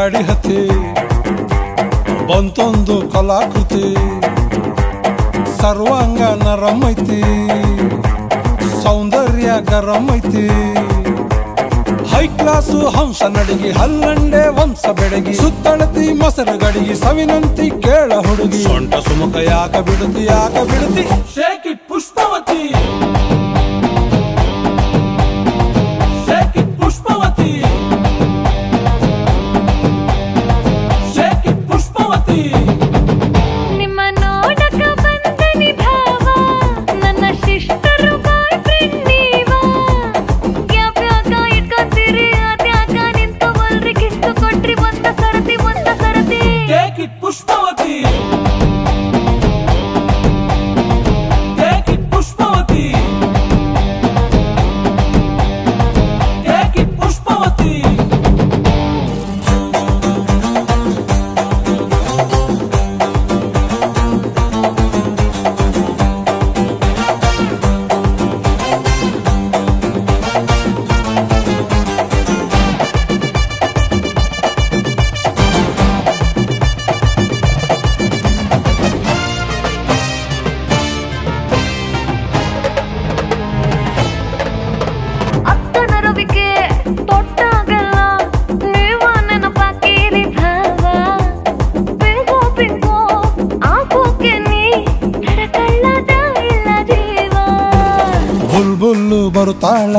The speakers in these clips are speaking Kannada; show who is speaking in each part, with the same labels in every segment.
Speaker 1: ಗಾಡಿ ಹತ್ತಿ ಬಂತೊಂದು ಕಲಾಕೃತಿ ಸರ್ವಾಂಗ ನರಂ ಐತಿ ಸೌಂದರ್ಯ ಗರಂ ಐತಿ ಹೈ ಕ್ಲಾಸು ಹಂಸ ನಡಿಗೆ ಹಲ್ಲಂಡೆ ವಂಶ ಬೆಡಗಿ ಸುತ್ತಳತಿ ಮೊಸರು ಗಡಿಗೆ ಸವಿನಂತಿ ಕೇಳ ಹುಡುಗಿ ಸೊಂಟ ಸುಮುಖ ಯಾಕ ಬಿಡುತ್ತಿ ಯಾಕ ಬಿಡುತ್ತಿ shake it Pushpavathi shake it Pushpavathi shake it Pushpavathi
Speaker 2: ನಿಮ್ಮ ನೋಡಕ ಬಂದನಿ ಭಾವ ನನ್ನ ಶಿಷ್ಟರು ಬಾಯ್ ಫ್ರೆಂಡ್ ನೀವ ಯಾವ್ಯಾಕ ಇಟ್ಕೊಂತೀರಿ ಅದ್ಯಾಕ ನಿಂತ್ಕೊವಲ್ರಿ ಕಿಸ್ತು ಕೊಟ್ರಿ ಒಂದ ಸರತಿ ಒಂದ ಸರತಿ
Speaker 1: Take it ಪುಷ್ಪವತಿ Take it ಪುಷ್ಪವತಿ Take it ಪುಷ್ಪವತಿ
Speaker 2: ಅಕ್ಕನ ರವಿಗೆ ತೊಟ್ಟಾಗಲ್ಲ ನೀವ ನೆನಪಾಕಿರಿ ಭಾವ ಪಿಂಕೋ ಪಿಂಕೋ ಆಗೋಕೆ ನೀ ನಡಕಳ್ಳದ ಇಲ್ಲ ಜೀವ
Speaker 1: ಬುಲ್ ಬುಲ್ಲು ಬರುತ್ತಾಳ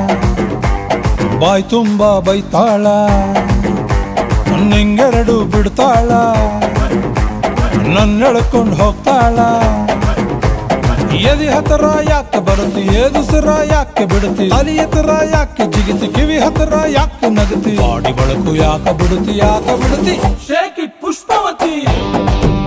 Speaker 1: ಬಾಯ್ ತುಂಬ ಬೈತಾಳ ನಿಂಗೆರಡು ಬಿಡ್ತಾಳ ನನ್ನ ಎಳ್ಕೊಂಡು ಹೋಗ್ತಾಳ ಎದಿ ಹತ್ರ ಯಾಕೆ ಬರುತ್ತಿ ಏದುಸಿರ ಯಾಕೆ ಬಿಡುತ್ತಿ ತಲಿ ಹತ್ರ ಯಾಕೆ ಜಿಗಿತಿ ಕಿವಿ ಹತ್ರ ಯಾಕೆ ನಗತಿ ಬಾಡಿ ಬಳಕು ಯಾಕೆ ಬಿಡುತ್ತಿ ಯಾಕೆ ಬಿಡುತ್ತಿ ಶೇಕ್ ಇಟ್ ಪುಷ್ಪವತಿ